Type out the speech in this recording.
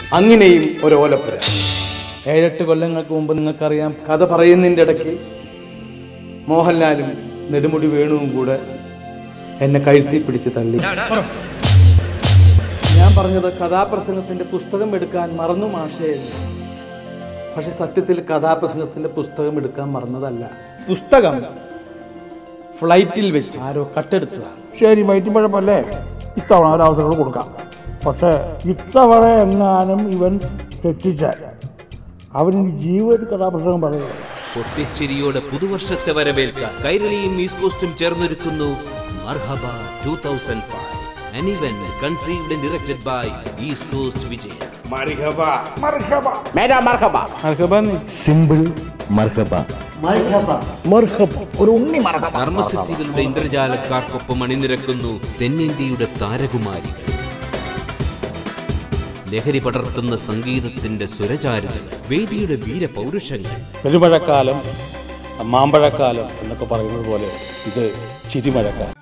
അങ്ങനെയും ഒരു ഓലപ്പുര ഏഴെട്ട് കൊല്ലങ്ങൾക്ക് മുമ്പ് നിങ്ങൾക്കറിയാം കഥ പറയുന്നതിൻ്റെ ഇടയ്ക്ക് മോഹൻലാലും നെടുമുടി വേണുവും കൂടെ എന്നെ കഴുത്തി പിടിച്ച് തള്ളി ഞാൻ പറഞ്ഞത് കഥാപ്രസംഗത്തിന്റെ പുസ്തകം എടുക്കാൻ മറന്നു മാഷേ പക്ഷെ സത്യത്തിൽ കഥാപ്രസംഗത്തിന്റെ പുസ്തകം എടുക്കാൻ മറന്നതല്ല പുസ്തകം ഫ്ലൈറ്റിൽ വെച്ച് ആരോ കട്ടെടുത്തതാണ് ശരി വയറ്റിപ്പഴപ്പല്ലേ ഇത്തവണ ഒരു അവസരം കൊടുക്കാം പക്ഷേ ഇത്തവണ എങ്ങാനും ഇവൻ തെറ്റിച്ചാൽ അവന് ജീവൻ കഥാപ്രസംഗം പറയുക പൊട്ടിച്ചിരിയോടെ പുതുവർഷത്തെ വരവേൽക്കാൻ കൈരളിയും ഈസ്റ്റ് കോസ്റ്റും ചേർന്നൊരുക്കുന്നു Marhaba two thousand five An event conceived and directed by East Coast Vijay. Simple Marhaba കർമ്മസിദ്ധികളുടെ ഇന്ദ്രജാലക്കാർക്കൊപ്പം അണിനിരക്കുന്നു തെന്നിന്ത്യയുടെ താരകുമാരികൾ ലഹരി പടർത്തുന്ന സംഗീതത്തിന്റെ സുരചാരുതകൾ വേദിയുടെ വീരപൗരുഷങ്ങൾ പെരുമഴക്കാലം മാമ്പഴക്കാലം എന്നൊക്കെ പറയുന്നത് പോലെ ഇത് ചിരിമഴക്കാലം